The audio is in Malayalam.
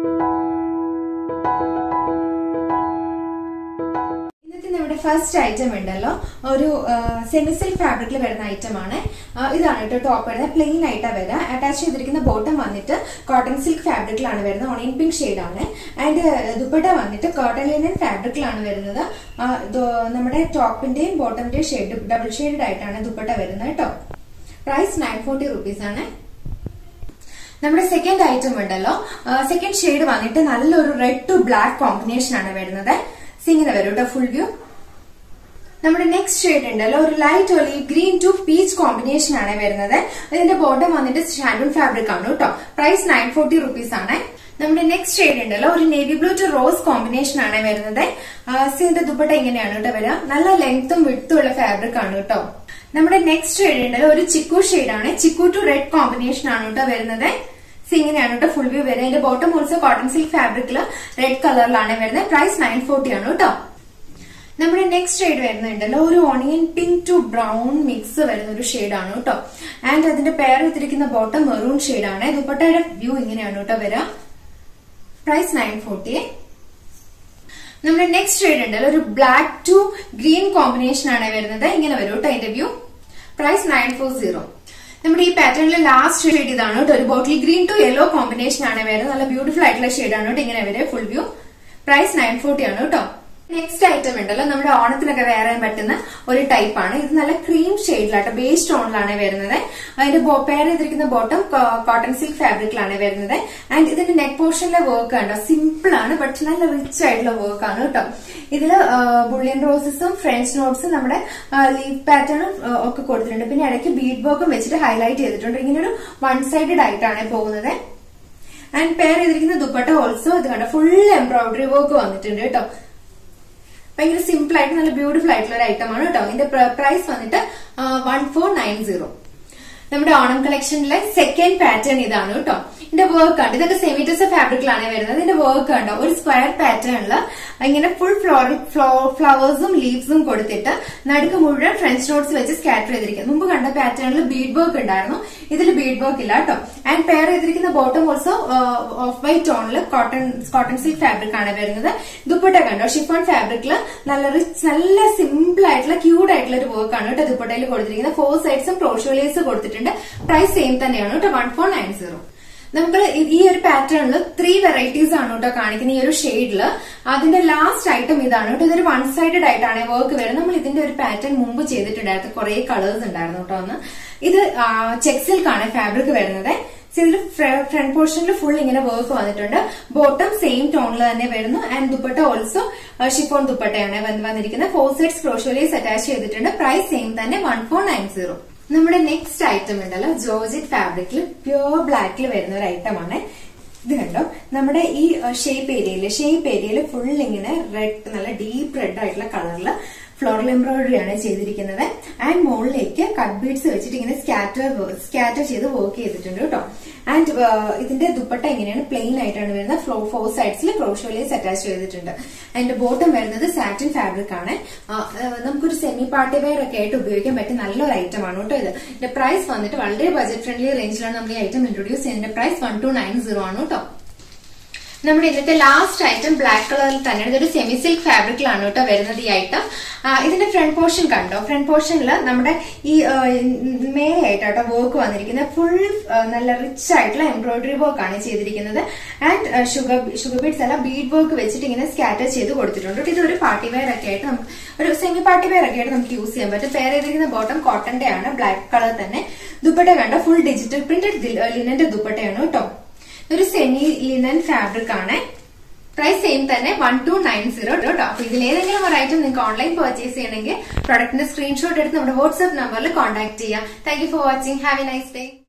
ഇന്നത്തെ നമ്മുടെ ഫസ്റ്റ് ഐറ്റം ഉണ്ടല്ലോ ഒരു സെമി സിൽക്ക് ഫാബ്രിക്കിൽ വരുന്ന ഐറ്റം ആണ് ആ, ഇതാണ് കേട്ടോ ടോപ്പ് വരുന്നത് പ്ലെയിൻ ആയിട്ടാണ് വരിക അറ്റാച്ച് ചെയ്തിരിക്കുന്ന ബോട്ടം വന്നിട്ട് കോട്ടൺ സിൽക്ക് ഫാബ്രിക്കിലാണ് വരുന്നത് ഓണിയൻ പിങ്ക് ഷെയ്ഡ് ആണ് ആൻഡ് ദുപ്പട്ട വന്നിട്ട് കോട്ടൺ ലിനൻ ഫാബ്രിക്കിലാണ് വരുന്നത് ആ, ദോ- നമ്മുടെ ടോപ്പിന്റെയും ബോട്ടമിന്റെയും ഷെയ്ഡ് ഡബിൾ ഷെയ്ഡ് ആയിട്ടാണ് ദുപ്പട്ട വരുന്നത് കേട്ടോ പ്രൈസ് നയൻ ഫോർട്ടി റുപ്പീസ് ആണ് നമ്മുടെ സെക്കൻഡ് ഐറ്റം ഉണ്ടല്ലോ സെക്കൻഡ് ഷെയ്ഡ് വന്നിട്ട് നല്ലൊരു റെഡ് ടു ബ്ലാക്ക് കോമ്പിനേഷൻ ആണ് വരുന്നത് So, ഇങ്ങനെ വരും കേട്ടോ ഫുൾ വ്യൂ നമ്മുടെ നെക്സ്റ്റ് ഷെയ്ഡ് ഉണ്ടല്ലോ ഒരു light olive green to peach combination ആണ് വരുന്നത് ഇതിന്റെ ബോട്ടം വന്നിട്ട് ഷാൻഡൂൺ ഫാബ്രിക് ആണ് കേട്ടോ പ്രൈസ് നയൻ ഫോർട്ടി റുപ്പീസ് ആണ് നമ്മുടെ നെക്സ്റ്റ് ഷെയ്ഡ് ഉണ്ടല്ലോ ഒരു navy blue to rose combination ആണ് വരുന്നത് സോ ഇതിന്റെ ദുപ്പട്ട ഇങ്ങനെയാണ് കേട്ടോ വരിക നല്ല ലെങ്ത്തും വിട്ടും ഉള്ള ഫാബ്രിക് ആണ് കേട്ടോ നമ്മുടെ നെക്സ്റ്റ് ഷെയ്ഡ് ഉണ്ടല്ലോ ഒരു ചിക്കു ഷെയ്ഡ് ആണ് ചിക്കു ടു റെഡ് കോമ്പിനേഷൻ ആണ് കേട്ടോ വരുന്നത് സോ ഇങ്ങനെയാണ് കേട്ടോ ഫുൾ വ്യൂ വരുന്നത് ഇതിന്റെ ബോട്ടം ഓൾസോ കോട്ടൺ സിൽക്ക് ഫാബ്രിക്കിൽ റെഡ് കളറിലാണ് വരുന്നത് പ്രൈസ് നയൻ ഫോർട്ടി ആണ് കേട്ടോ നമ്മുടെ നെക്സ്റ്റ് ഷെയ്ഡ് വരുന്നുണ്ടല്ലോ ഒരു onion pink to brown mix വരുന്ന ഒരു ഷെയ്ഡാണ് കേട്ടോ ആൻഡ് അതിന്റെ പേർ എടുത്തിരിക്കുന്ന ബോട്ടം മെറൂൺ ഷെയ്ഡാണ് ദുപ്പട്ടയുടെ വ്യൂ ഇങ്ങനെയാണ് കേട്ടോ വരിക പ്രൈസ് നയൻ ഫോർട്ടി നമ്മുടെ നെക്സ്റ്റ് ഷെയ്ഡ് ഉണ്ടല്ലോ ഒരു ബ്ലാക്ക് ടു ഗ്രീൻ കോമ്പിനേഷൻ ആണ് വരുന്നത് ഇങ്ങനെ വരും കേട്ടോ അതിന്റെ view price nine four zero നമ്മുടെ ഈ പാറ്റേണിലെ ലാസ്റ്റ് ഷെയ്ഡ് ഇതാണ് കേട്ടോ ഒരു bottle green to yellow combination ആണ് വരുന്നത് നല്ല ബ്യൂട്ടിഫുൾ ആയിട്ടുള്ള ഷെയ്ഡ് ആണ് കേട്ടോ ഇങ്ങനെ വരെ full view price nine forty ആണ് കേട്ടോ നെക്സ്റ്റ് ഐറ്റം ഉണ്ടല്ലോ നമ്മുടെ ഓണത്തിനൊക്കെ വേറെ പറ്റുന്ന ഒരു ടൈപ്പ് ആണ് ഇത് നല്ല ക്രീം ഷെയ്ഡിലാട്ടോ ബേസ് ടോണിലാണ് വരുന്നത് അതിന്റെ പെയർ ചെയ്തിരിക്കുന്ന ബോട്ടം കോട്ടൺ സിൽക്ക് ഫാബ്രിക്കിലാണ് വരുന്നത് ആൻഡ് ഇതിന്റെ നെക്ക് പോർഷനിലെ വർക്ക് കണ്ടോ സിമ്പിൾ ആണ് പക്ഷെ നല്ല റിച്ച് ആയിട്ടുള്ള വർക്ക് ആണ് കേട്ടോ ഇതില് ബുള്ളിയൻ റോസസും ഫ്രഞ്ച് നോട്ട്സും നമ്മുടെ ലീഫ് പാറ്റേണും ഒക്കെ കൊടുത്തിട്ടുണ്ട് പിന്നെ ഇടയ്ക്ക് ബീഡ് വർക്കും വെച്ചിട്ട് ഹൈലൈറ്റ് ചെയ്തിട്ടുണ്ട് ഇങ്ങനെ ഒരു വൺ സൈഡഡ് ആയിട്ടാണ് പോകുന്നത് ആൻഡ് പെയർ ചെയ്തിരിക്കുന്ന ദുപ്പട്ട ഓൾസോ ഇത് കണ്ടോ ഫുൾ എംബ്രോയിഡറി വർക്ക് വന്നിട്ടുണ്ട് കേട്ടോ ഭയങ്കര സിമ്പിൾ ആയിട്ട് നല്ല ബ്യൂട്ടിഫുൾ ആയിട്ടുള്ള ഒരു ഐറ്റം ആണ് കേട്ടോ ഇതിന്റെ പ്രൈസ് വന്നിട്ട് വൺ ഫോർ നയൻ സീറോ നമ്മുടെ ഓണം കളക്ഷനിലെ സെക്കൻഡ് പാറ്റേൺ ഇതാണ് കേട്ടോ ഇതിന്റെ വർക്ക് ഉണ്ട് ഇതൊക്കെ സെമിറ്റസ് ഫാബ്രിക്കിലാണ് വരുന്നത് ഇതിന്റെ വർക്ക് ഉണ്ടോ ഒരു സ്ക്വയർ പാറ്റേണിൽ ഇങ്ങനെ ഫുൾ ഫ്ലോറൽ ഫ്ലവേഴ്സും ലീവ്സും കൊടുത്തിട്ട് നടുക്ക് മുഴുവൻ ഫ്രഞ്ച് നോട്ട്സ് വെച്ച് സ്കാറ്റർ ചെയ്തിരിക്കും മുമ്പ് കണ്ട പാറ്റേണിൽ ബീഡ് വർക്ക് ഉണ്ടായിരുന്നു ഇതിൽ ബീഡ് വർക്ക് ഇല്ല കേട്ടോ ആൻഡ് പെയർ ചെയ്തിരിക്കുന്ന ബോട്ടം ഓൾസോ ഓഫ് വൈറ്റ് ടോണിൽ കോട്ടൺ കോട്ടൺ സിൽക്ക് ഫാബ്രിക് ആണ് വരുന്നത് ദുപ്പട്ട കണ്ടോ ഷിഫോൺ ഫാബ്രിക്കിൽ നല്ല റിച്ച് നല്ല സിമ്പിൾ ആയിട്ടുള്ള ക്യൂട്ട് ആയിട്ടുള്ള ഒരു വർക്ക് ആണ് കേട്ടോ ദുപ്പട്ടയിൽ കൊടുത്തിരിക്കുന്നത് ഫോർ സൈഡ്സും ക്രോഷ്യോലേസ് കൊടുത്തിട്ടുണ്ട് പ്രൈസ് സെയിം തന്നെയാണ് കേട്ടോ വൺ ഫോർ നയൻ സീറോ നമുക്ക് ഈ ഒരു പാറ്റേണിൽ ത്രീ വെറൈറ്റീസ് ആണ് കേട്ടോ കാണിക്കുന്ന ഈ ഒരു ഷെയ്ഡില് അതിന്റെ ലാസ്റ്റ് ഐറ്റം ഇതാണ് കേട്ടോ ഇതൊരു വൺ സൈഡഡ് ആയിട്ടാണ് വർക്ക് വരുന്നത് നമ്മൾ ഇതിന്റെ ഒരു പാറ്റേൺ മുമ്പ് ചെയ്തിട്ടുണ്ടായിരുന്നു കുറെ കളേഴ്സ് ഉണ്ടായിരുന്നു കേട്ടോ ഒന്ന് ഇത് ചെക്ക് സിൽക്കാണ് ഫാബ്രിക് വരുന്നത് ഇതിൽ ഫ്രണ്ട് പോർഷനിൽ ഫുൾ ഇങ്ങനെ വർക്ക് വന്നിട്ടുണ്ട് ബോട്ടം സെയിം ടോണിൽ തന്നെ വരുന്നു ആൻഡ് ദുപ്പട്ട ഓൾസോ ഷിഫോൺ ദുപ്പട്ടയാണ് വന്നിരിക്കുന്നത് ഫോർ സൈഡ്സ് ക്രോഷോലേസ് അറ്റാച്ച് ചെയ്തിട്ടുണ്ട് പ്രൈസ് സെയിം തന്നെ വൺ ഫോർ നയൻ സീറോ നമ്മുടെ നെക്സ്റ്റ് ഐറ്റം ഉണ്ടല്ലോ ജോർജറ്റ് ഫാബ്രിക്കിൽ പ്യൂർ ബ്ലാക്കിൽ വരുന്ന ഒരു ഐറ്റം ആണ് ഇത് കണ്ടോ നമ്മുടെ ഈ ഷേപ്പ് ഏരിയയിൽ ഷേപ്പ് ഏരിയയിൽ ഫുൾ ഇങ്ങനെ റെഡ് നല്ല ഡീപ്പ് റെഡ് ആയിട്ടുള്ള കളറിൽ ഫ്ലോറൽ എംബ്രോയിഡറി ആണ് ചെയ്തിരിക്കുന്നത് ആൻഡ് മുകളിലേക്ക് കട്ട് ബീഡ്സ് വെച്ചിട്ട് ഇങ്ങനെ സ്കാറ്റർ സ്കാറ്റർ ചെയ്ത് വർക്ക് ചെയ്തിട്ടുണ്ട് കേട്ടോ ആൻഡ് ഇതിന്റെ ദുപ്പട്ട എങ്ങനെയാണ് പ്ലെയിൻ ആയിട്ടാണ് വരുന്നത് ഫ്ലോ ഫോർ സൈഡ്സിൽ ക്രോഷോലേസ് അറ്റാച്ച് ചെയ്തിട്ടുണ്ട് അതിന്റെ ബോട്ടം വരുന്നത് സാറ്റിൻ ഫാബ്രിക് ആണ് നമുക്കൊരു സെമി പാർട്ടി വെയർ ഒക്കെ ആയിട്ട് ഉപയോഗിക്കാൻ പറ്റിയ നല്ലൊരു ഐറ്റം ആണ് കേട്ടോ ഇത് ഇതിന്റെ പ്രൈസ് വന്നിട്ട് വളരെ ബജറ്റ് ഫ്രണ്ട്ലി റേഞ്ചിലാണ് നമ്മൾ ഈ ഐറ്റം ഇൻട്രൊഡ്യൂസ് ചെയ്യുന്നതിന്റെ price one two nine zero ആണ് കേട്ടോ നമ്മുടെ ഇന്നത്തെ ലാസ്റ്റ് ഐറ്റം ബ്ലാക്ക് കളറിൽ തന്നെ ഇതൊരു സെമി സിൽക്ക് ഫാബ്രിക്കിലാണ് കേട്ടോ വരുന്നത് ഈ ഐറ്റം ഇതിന്റെ ഫ്രണ്ട് പോർഷൻ കണ്ടോ ഫ്രണ്ട് പോർഷനിൽ നമ്മുടെ ഈ മേലായിട്ട് കേട്ടോ വർക്ക് വന്നിരിക്കുന്നത് ഫുൾ നല്ല റിച്ച് ആയിട്ടുള്ള എംബ്രോയിഡറി വർക്ക് ആണ് ചെയ്തിരിക്കുന്നത് ആൻഡ് ഷുഗർ ഷുഗർ ബീഡ്സ് അല്ല ബീഡ് വർക്ക് വെച്ചിട്ട് ഇങ്ങനെ സ്കാറ്റർ ചെയ്ത് കൊടുത്തിട്ടുണ്ട് ഇത് ഒരു പാർട്ടി വെയർ ഒക്കെ ആയിട്ട് നമുക്ക് ഒരു സെമി പാർട്ടി വെയർ ഒക്കെ ആയിട്ട് നമുക്ക് യൂസ് ചെയ്യാൻ പറ്റും പേർ ചെയ്തിരിക്കുന്ന ബോട്ടം കോട്ടന്റെ ആണ് ബ്ലാക്ക് കളർ തന്നെ ദുപ്പട്ട കണ്ടോ ഫുൾ ഡിജിറ്റൽ പ്രിന്റഡ് ലിനന്റെ ദുപ്പട്ടയാണ് കേട്ടോ ഒരു സെമി ലിനൻ ഫാബ്രിക് ആണ് പ്രൈസ് സെയിം തന്നെ വൺ ടു നയൻ സീറോ കേട്ടോ അപ്പൊ ഇതിലേതെങ്കിലും ഒരു ഐറ്റം നിങ്ങൾക്ക് ഓൺലൈൻ പർച്ചേസ് ചെയ്യണമെങ്കിൽ പ്രൊഡക്റ്റിന്റെ സ്ക്രീൻഷോട്ട് എടുത്ത് നമ്മുടെ വാട്സ്ആപ്പ് നമ്പറിൽ കോൺടാക്ട് ചെയ്യാം thank you for watching have a nice day